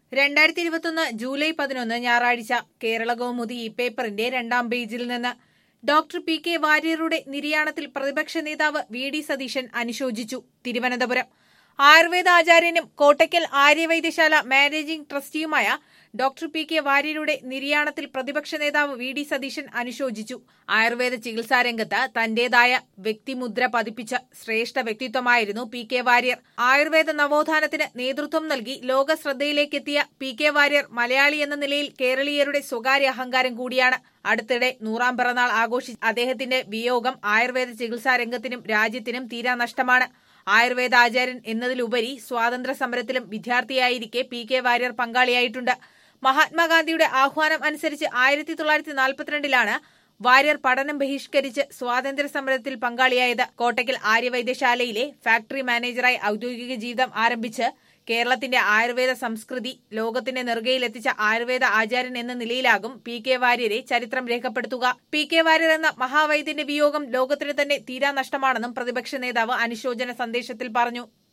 രണ്ടായിരത്തി ഇരുപത്തൊന്ന് ജൂലൈ പതിനൊന്ന് ഞായറാഴ്ച കേരള കൗമുദി ഈ പേപ്പറിന്റെ രണ്ടാം പേജിൽ നിന്ന് ഡോക്ടർ പി കെ വാര്യരുടെ നിര്യാണത്തിൽ പ്രതിപക്ഷ നേതാവ് വി ഡി സതീശൻ അനുശോചിച്ചു തിരുവനന്തപുരം ആയുർവേദ ആചാര്യനും കോട്ടയ്ക്കൽ ആര്യവൈദ്യശാല മാനേജിംഗ് ട്രസ്റ്റിയുമായ ഡോക്ടർ പി കെ വാര്യരുടെ നിര്യാണത്തിൽ പ്രതിപക്ഷ നേതാവ് വി ഡി സതീശൻ അനുശോചിച്ചു ആയുർവേദ ചികിത്സാരംഗത്ത് തന്റേതായ വ്യക്തിമുദ്ര പതിപ്പിച്ച ശ്രേഷ്ഠ വ്യക്തിത്വമായിരുന്നു പി കെ വാര്യർ ആയുർവേദ നവോത്ഥാനത്തിന് നേതൃത്വം നൽകി ലോക ശ്രദ്ധയിലേക്കെത്തിയ പി കെ വാര്യർ മലയാളി എന്ന നിലയിൽ കേരളീയരുടെ സ്വകാര്യ അഹങ്കാരം കൂടിയാണ് അടുത്തിടെ നൂറാം പിറന്നാൾ ആഘോഷിച്ച അദ്ദേഹത്തിന്റെ വിയോഗം ആയുർവേദ ചികിത്സാ രംഗത്തിനും രാജ്യത്തിനും തീരാ നഷ്ടമാണ് ആയുർവേദ ആചാര്യൻ എന്നതിലുപരി സ്വാതന്ത്ര്യ സമരത്തിലും വിദ്യാർത്ഥിയായിരിക്കെ പി കെ വാര്യർ പങ്കാളിയായിട്ടുണ്ട് മഹാത്മാഗാന്ധിയുടെ ആഹ്വാനം അനുസരിച്ച് ആയിരത്തി തൊള്ളായിരത്തി നാൽപ്പത്തിരണ്ടിലാണ് വാര്യർ പഠനം ബഹിഷ്കരിച്ച് സ്വാതന്ത്ര്യ സമരത്തിൽ പങ്കാളിയായത് കോട്ടയ്ക്കൽ ആര്യവൈദ്യശാലയിലെ ഫാക്ടറി മാനേജറായി ഔദ്യോഗിക ജീവിതം ആരംഭിച്ച് കേരളത്തിന്റെ ആയുർവേദ സംസ്കൃതി ലോകത്തിന്റെ നെറുകയിലെത്തിച്ച ആയുർവേദ ആചാര്യൻ എന്ന നിലയിലാകും പി കെ വാര്യരെ ചരിത്രം രേഖപ്പെടുത്തുക പി കെ വാര്യർ എന്ന മഹാവൈദ്യന്റെ വിയോഗം ലോകത്തിന് തന്നെ തീരാ നഷ്ടമാണെന്നും പ്രതിപക്ഷ നേതാവ് അനുശോചന സന്ദേശത്തിൽ പറഞ്ഞു